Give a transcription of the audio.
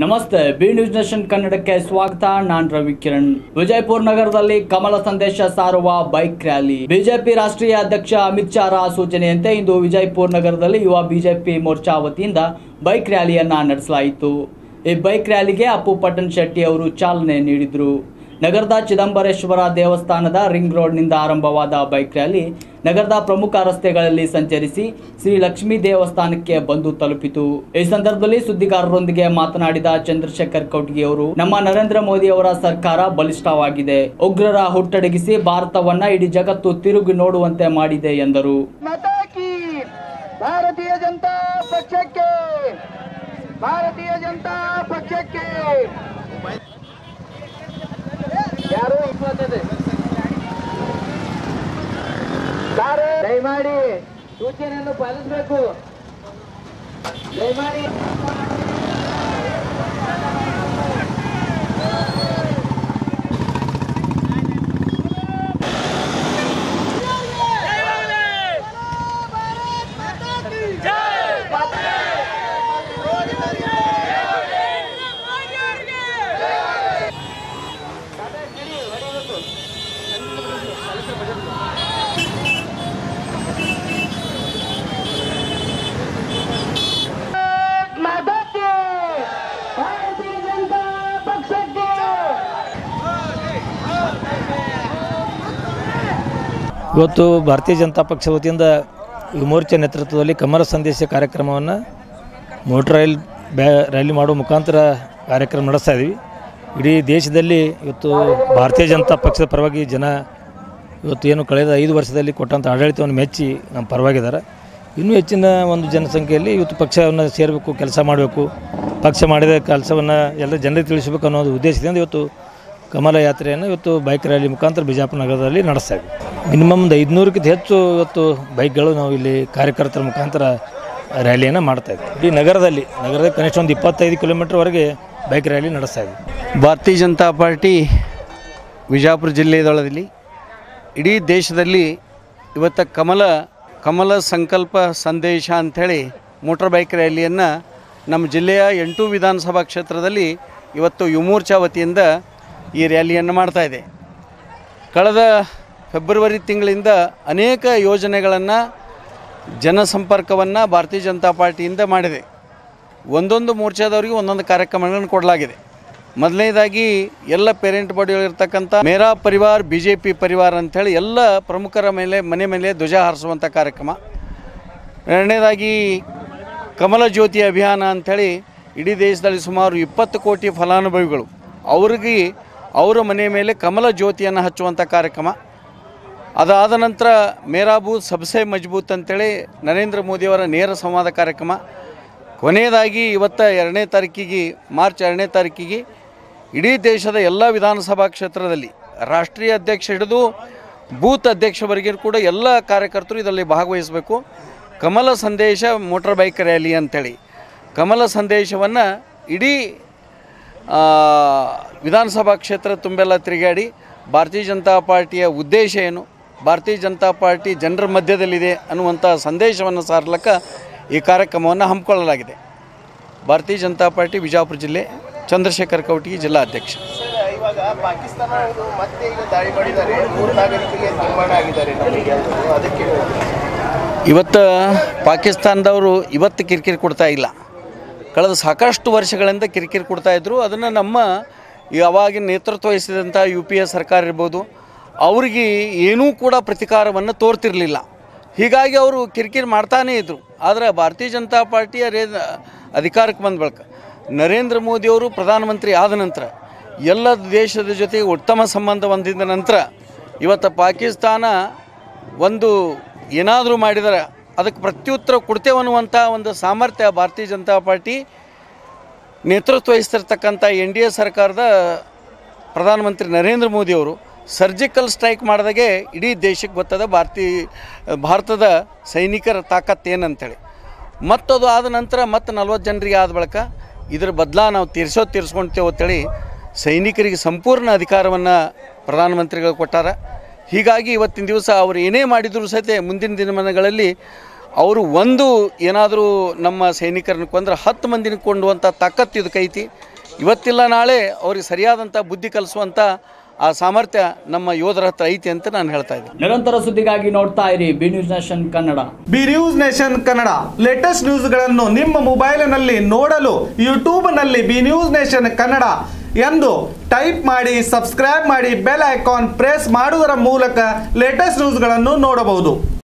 ನಮಸ್ತೆ B news nation ಕನ್ನಡಕ್ಕೆ ಸ್ವಾಗತ ನಾನ್ ರವಿ ಕಿರಣ್ ವಿಜಯಪುರ ನಗರದಲ್ಲಿ ಕಮಲ ಸಂದೇಶ ಸಾರುವ ಬೈಕ್ ರ್ಯಾಲಿ ಬಿಜೆಪಿ ರಾಷ್ಟ್ರೀಯ ಅಧ್ಯಕ್ಷ ಅಮಿತ್ ಶಾ ರ ಸೂಚನೆಯಂತೆ ಇಂದು ವಿಜಯಪುರ ನಗರದಲ್ಲಿ ಯುವ ಬಿಜೆಪಿ ಮೋರ್ಚಾ ವತಿಯಿಂದ ಬೈಕ್ ರ್ಯಾಲಿಯನ್ನ ನಡೆಸಲಾಯಿತು ಈ ಬೈಕ್ ರ್ಯಾಲಿಗೆ ಅಪ್ಪು ಪಟ್ಟಣ್ ಶೆಟ್ಟಿ ಅವರು ಚಾಲನೆ ನೀಡಿದರು ನಗರದ ಚಿದಂಬರೇಶ್ವರ ದೇವಸ್ಥಾನದ ರಿಂಗ್ ರೋಡ್ನಿಂದ ಆರಂಭವಾದ ಬೈಕ್ ರ್ಯಾಲಿ ನಗರದ ಪ್ರಮುಖ ರಸ್ತೆಗಳಲ್ಲಿ ಸಂಚರಿಸಿ ಶ್ರೀ ಲಕ್ಷ್ಮೀ ದೇವಸ್ಥಾನಕ್ಕೆ ಬಂದು ತಲುಪಿತು ಈ ಸಂದರ್ಭದಲ್ಲಿ ಸುದ್ದಿಗಾರರೊಂದಿಗೆ ಮಾತನಾಡಿದ ಚಂದ್ರಶೇಖರ್ ಕೌಟಗಿ ಅವರು ನಮ್ಮ ನರೇಂದ್ರ ಮೋದಿ ಅವರ ಸರ್ಕಾರ ಬಲಿಷ್ಠವಾಗಿದೆ ಉಗ್ರರ ಹುಟ್ಟಡಗಿಸಿ ಭಾರತವನ್ನ ಇಡೀ ಜಗತ್ತು ತಿರುಗಿ ನೋಡುವಂತೆ ಮಾಡಿದೆ ಎಂದರು ಮಾತಾ ಕಿ ಭಾರತೀಯ ಜನತಾ ಪಕ್ಷಕ್ಕೆ ಭಾರತೀಯ ಜನತಾ ಪಕ್ಷಕ್ಕೆ ಯಾರು ಇಪ್ಪತ್ತದೆ ಸಾರು ದಯಮಾಡಿ ಸೂಚನೆಯನ್ನು ಪಾಲಿಸಬೇಕು ದಯಮಾಡಿ ಮಾತಾ ಕಿ ಭಾರತೀಯ ಜನತಾ ಪಕ್ಷಕ್ಕೆ ಇವತ್ತು ಭಾರತೀಯ ಜನತಾ ಪಕ್ಷ ವತಿಯಿಂದ ಯುವ ಮೋರ್ಚಾ ನೇತೃತ್ವದಲ್ಲಿ ಕಮಲ ಸಂದೇಶ ಕಾರ್ಯಕ್ರಮವನ್ನು ಮೋಟರ್ ರೈಲ್ ಬ್ಯಾ ರ್ಯಾಲಿ ಮಾಡುವ ಮುಖಾಂತರ ಕಾರ್ಯಕ್ರಮ ನಡೆಸ್ತಾ ಇದ್ದೀವಿ ಇಡೀ ದೇಶದಲ್ಲಿ ಇವತ್ತು ಭಾರತೀಯ ಜನತಾ ಪಕ್ಷದ ಪರವಾಗಿ ಜನ ಇವತ್ತು ಏನು ಕಳೆದ ಐದು ವರ್ಷದಲ್ಲಿ ಕೊಟ್ಟಂಥ ಆಡಳಿತವನ್ನು ಮೆಚ್ಚಿ ನಮ್ಮ ಪರವಾಗಿದ್ದಾರೆ ಇನ್ನೂ ಹೆಚ್ಚಿನ ಒಂದು ಜನಸಂಖ್ಯೆಯಲ್ಲಿ ಇವತ್ತು ಪಕ್ಷವನ್ನು ಸೇರಬೇಕು ಕೆಲಸ ಮಾಡಬೇಕು ಪಕ್ಷ ಮಾಡಿದ ಕೆಲಸವನ್ನು ಎಲ್ಲ ಜನರಿಗೆ ತಿಳಿಸಬೇಕು ಅನ್ನೋ ಒಂದು ಉದ್ದೇಶದಿಂದ ಇವತ್ತು ಕಮಲ ಯಾತ್ರೆಯನ್ನು ಇವತ್ತು ಬೈಕ್ ರ್ಯಾಲಿ ಮುಖಾಂತರ ಬಿಜಾಪುರ ನಗರದಲ್ಲಿ ನಡೆಸ್ತಾ ಇದ್ವಿ ಮಿನಿಮಮ್ ಒಂದು ಐದುನೂರಕ್ಕಿಂತ ಹೆಚ್ಚು ಇವತ್ತು ಬೈಕ್ಗಳು ನಾವು ಇಲ್ಲಿ ಕಾರ್ಯಕರ್ತರ ಮುಖಾಂತರ ರ್ಯಾಲಿಯನ್ನು ಮಾಡ್ತಾ ಇದ್ವಿ ಇಡೀ ನಗರದಲ್ಲಿ ನಗರದಲ್ಲಿ ಕನಿಷ್ಠ ಒಂದು ಇಪ್ಪತ್ತೈದು ಕಿಲೋಮೀಟರ್ವರೆಗೆ ಬೈಕ್ ರ್ಯಾಲಿ ನಡೆಸ್ತಾ ಇದ್ವಿ ಭಾರತೀಯ ಜನತಾ ಪಾರ್ಟಿ ವಿಜಯಪುರ ಜಿಲ್ಲೆಯದೊಳದಲ್ಲಿ ಇಡೀ ದೇಶದಲ್ಲಿ ಇವತ್ತು ಕಮಲ ಕಮಲ ಸಂಕಲ್ಪ ಸಂದೇಶ ಅಂಥೇಳಿ ಮೋಟರ್ ಬೈಕ್ ರ್ಯಾಲಿಯನ್ನು ನಮ್ಮ ಜಿಲ್ಲೆಯ ಎಂಟು ವಿಧಾನಸಭಾ ಕ್ಷೇತ್ರದಲ್ಲಿ ಇವತ್ತು ಯುಮೋರ್ಚಾ ವತಿಯಿಂದ ಈ ರ್ಯಾಲಿಯನ್ನು ಮಾಡ್ತಾ ಇದೆ ಕಳೆದ ಫೆಬ್ರವರಿ ತಿಂಗಳಿಂದ ಅನೇಕ ಯೋಜನೆಗಳನ್ನು ಜನಸಂಪರ್ಕವನ್ನು ಭಾರತೀಯ ಜನತಾ ಪಾರ್ಟಿಯಿಂದ ಮಾಡಿದೆ ಒಂದೊಂದು ಮೋರ್ಚಾದವರಿಗೆ ಒಂದೊಂದು ಕಾರ್ಯಕ್ರಮಗಳನ್ನು ಕೊಡಲಾಗಿದೆ ಮೊದಲನೇದಾಗಿ ಎಲ್ಲ ಪೇರೆಂಟ್ ಬಾಡಿಗಳಿರ್ತಕ್ಕಂಥ ಮೇರಾ ಪರಿವಾರ್ ಬಿ ಜೆ ಪಿ ಪರಿವಾರ ಅಂಥೇಳಿ ಎಲ್ಲ ಪ್ರಮುಖರ ಮೇಲೆ ಮನೆ ಮೇಲೆ ಧ್ವಜ ಹಾರಿಸುವಂಥ ಕಾರ್ಯಕ್ರಮ ಎರಡನೇದಾಗಿ ಕಮಲ ಜ್ಯೋತಿ ಅಭಿಯಾನ ಅಂಥೇಳಿ ಇಡೀ ದೇಶದಲ್ಲಿ ಸುಮಾರು ಇಪ್ಪತ್ತು ಕೋಟಿ ಫಲಾನುಭವಿಗಳು ಅವ್ರಿಗೆ ಅವರ ಮನೆ ಮೇಲೆ ಕಮಲ ಜ್ಯೋತಿಯನ್ನು ಹಚ್ಚುವಂಥ ಕಾರ್ಯಕ್ರಮ ಅದಾದ ನಂತರ ಮೇರಾ ಬೂತ್ ಸಬ್ಸೆ ಮಜ್ಬೂತ್ ಅಂತೇಳಿ ನರೇಂದ್ರ ಮೋದಿಯವರ ನೇರ ಸಂವಾದ ಕಾರ್ಯಕ್ರಮ ಕೊನೆಯದಾಗಿ ಇವತ್ತು ಎರಡನೇ ತಾರೀಕಿಗೆ ಮಾರ್ಚ್ ಎರಡನೇ ತಾರೀಕಿಗೆ ಇಡೀ ದೇಶದ ಎಲ್ಲ ವಿಧಾನಸಭಾ ಕ್ಷೇತ್ರದಲ್ಲಿ ರಾಷ್ಟ್ರೀಯ ಅಧ್ಯಕ್ಷ ಹಿಡಿದು ಬೂತ್ ಅಧ್ಯಕ್ಷವರೆಗೂ ಕೂಡ ಎಲ್ಲ ಕಾರ್ಯಕರ್ತರು ಇದರಲ್ಲಿ ಭಾಗವಹಿಸಬೇಕು ಕಮಲ ಸಂದೇಶ ಮೋಟರ್ ಬೈಕ್ ರ್ಯಾಲಿ ಅಂತೇಳಿ ಕಮಲ ಸಂದೇಶವನ್ನು ಇಡೀ ಆ, ವಿಧಾನಸಭಾ ಕ್ಷೇತ್ರ ತುಂಬೆಲ್ಲ ತಿರುಗಾಡಿ ಭಾರತೀಯ ಜನತಾ ಪಾರ್ಟಿಯ ಉದ್ದೇಶ ಏನು ಭಾರತೀಯ ಜನತಾ ಪಾರ್ಟಿ ಜನರ ಮಧ್ಯದಲ್ಲಿದೆ ಅನ್ನುವಂಥ ಸಂದೇಶವನ್ನು ಸಾರಲಕ್ಕ ಈ ಕಾರ್ಯಕ್ರಮವನ್ನು ಹಮ್ಮಿಕೊಳ್ಳಲಾಗಿದೆ ಭಾರತೀಯ ಜನತಾ ಪಾರ್ಟಿ ವಿಜಯಪುರ ಜಿಲ್ಲೆ ಚಂದ್ರಶೇಖರ್ ಕೌಟಿ ಜಿಲ್ಲಾ ಅಧ್ಯಕ್ಷ ಇವಾಗ ಪಾಕಿಸ್ತಾನ ಅವರು ಮತ್ತೆ ಈಗ ದಾಳಿ ಮಾಡಿದ್ದಾರೆ ಮೂರು ನಾಗರಿಕರಿಗೆ ನಿರ್ಮಾಣ ಆಗಿದ್ದಾರೆ ನಮಗೆ ಅದಕ್ಕೆ ಇವತ್ತು ಪಾಕಿಸ್ತಾನದವರು ಇವತ್ತು ಕಿರಿಕಿರಿ ಕೊಡ್ತಾ ಇಲ್ಲ ಕಳೆದ ಸಾಕಷ್ಟು ವರ್ಷಗಳಿಂದ ಕಿರಿಕಿರಿ ಕೊಡ್ತಾ ಇದ್ದರು ಅದನ್ನು ನಮ್ಮ ಈ ಅವಾಗಿನ ನೇತೃತ್ವ ವಹಿಸಿದಂಥ ಯು ಪಿ ಎ ಸರ್ಕಾರ ಇರ್ಬೋದು ಅವ್ರಿಗೆ ಏನೂ ಕೂಡ ಪ್ರತಿಕಾರವನ್ನು ತೋರ್ತಿರಲಿಲ್ಲ ಹೀಗಾಗಿ ಅವರು ಕಿರಿಕಿರಿ ಮಾಡ್ತಾನೇ ಇದ್ದರು ಆದರೆ ಭಾರತೀಯ ಜನತಾ ಪಾರ್ಟಿಯ ರೇ ಅಧಿಕಾರಕ್ಕೆ ಬಂದ ಬಳಿಕ ನರೇಂದ್ರ ಮೋದಿಯವರು ಪ್ರಧಾನಮಂತ್ರಿ ಆದ ನಂತರ ಎಲ್ಲ ದೇಶದ ಜೊತೆಗೆ ಉತ್ತಮ ಸಂಬಂಧ ಹೊಂದಿದ ನಂತರ ಇವತ್ತು ಪಾಕಿಸ್ತಾನ ಒಂದು ಏನಾದರೂ ಮಾಡಿದರೆ ಅದಕ್ಕೆ ಪ್ರತ್ಯುತ್ತರ ಕೊಡ್ತೇವೆ ಅನ್ನುವಂಥ ಒಂದು ಸಾಮರ್ಥ್ಯ ಭಾರತೀಯ ಜನತಾ ಪಾರ್ಟಿ ನೇತೃತ್ವ ವಹಿಸ್ತಿರ್ತಕ್ಕಂಥ ಎನ್ ಡಿ ಎ ಸರ್ಕಾರದ ಪ್ರಧಾನಮಂತ್ರಿ ನರೇಂದ್ರ ಮೋದಿಯವರು ಸರ್ಜಿಕಲ್ ಸ್ಟ್ರೈಕ್ ಮಾಡಿದಾಗೆ ಇಡೀ ದೇಶಕ್ಕೆ ಗೊತ್ತದ ಭಾರತೀಯ ಭಾರತದ ಸೈನಿಕರ ತಾಕತ್ತು ಏನಂತೇಳಿ ಮತ್ತದು ಆದ ನಂತರ ಮತ್ತೆ ನಲ್ವತ್ತು ಜನರಿಗೆ ಆದ ಬಳಿಕ ಇದ್ರ ಬದಲಾ ನಾವು ತೀರ್ಸೋ ತೀರ್ಸ್ಕೊಳ್ತೇವೆ ಅಂತೇಳಿ ಸೈನಿಕರಿಗೆ ಸಂಪೂರ್ಣ ಅಧಿಕಾರವನ್ನು ಪ್ರಧಾನಮಂತ್ರಿಗಳು ಕೊಟ್ಟಾರ ಹೀಗಾಗಿ ಇವತ್ತಿನ ದಿವಸ ಅವರು ಏನೇ ಮಾಡಿದರೂ ಸಹಿತ ಮುಂದಿನ ದಿನಮಾನಗಳಲ್ಲಿ ಅವರು ಒಂದು ಏನಾದರೂ ನಮ್ಮ ಸೈನಿಕರನ್ನ ಕೊಂದ್ರೆ ಹತ್ತು ಮಂದಿನ ಕೊಂಡುವಂಥ ತಾಕತ್ತು ಇದಕ್ಕೈತಿ ಇವತ್ತಿಲ್ಲ ನಾಳೆ ಅವ್ರಿಗೆ ಸರಿಯಾದಂಥ ಬುದ್ಧಿ ಕಲಿಸುವಂಥ ಆ ಸಾಮರ್ಥ್ಯ ನಮ್ಮ ಯೋಧರ ಹತ್ರ ಐತಿ ಅಂತ ನಾನು ಹೇಳ್ತಾ ಇದ್ದೀನಿ ನಿರಂತರ ಸುದ್ದಿಗಾಗಿ ನೋಡ್ತಾ ಇರಿ B news nation Kannada B news nation Kannada latest ನ್ಯೂಸ್ಗಳನ್ನು ನಿಮ್ಮ ಮೊಬೈಲಿನಲ್ಲಿ ನೋಡಲು ಯೂಟ್ಯೂಬ್ನಲ್ಲಿ ಬಿ ನ್ಯೂಸ್ ನೇಷನ್ ಕನ್ನಡ ಎಂದು ಟೈಪ್ ಮಾಡಿ ಸಬ್ಸ್ಕ್ರೈಬ್ ಮಾಡಿ ಬೆಲ್ ಐಕಾನ್ ಪ್ರೆಸ್ ಮಾಡುವುದರ ಮೂಲಕ ಲೇಟೆಸ್ಟ್ ನ್ಯೂಸ್ಗಳನ್ನು ನೋಡಬಹುದು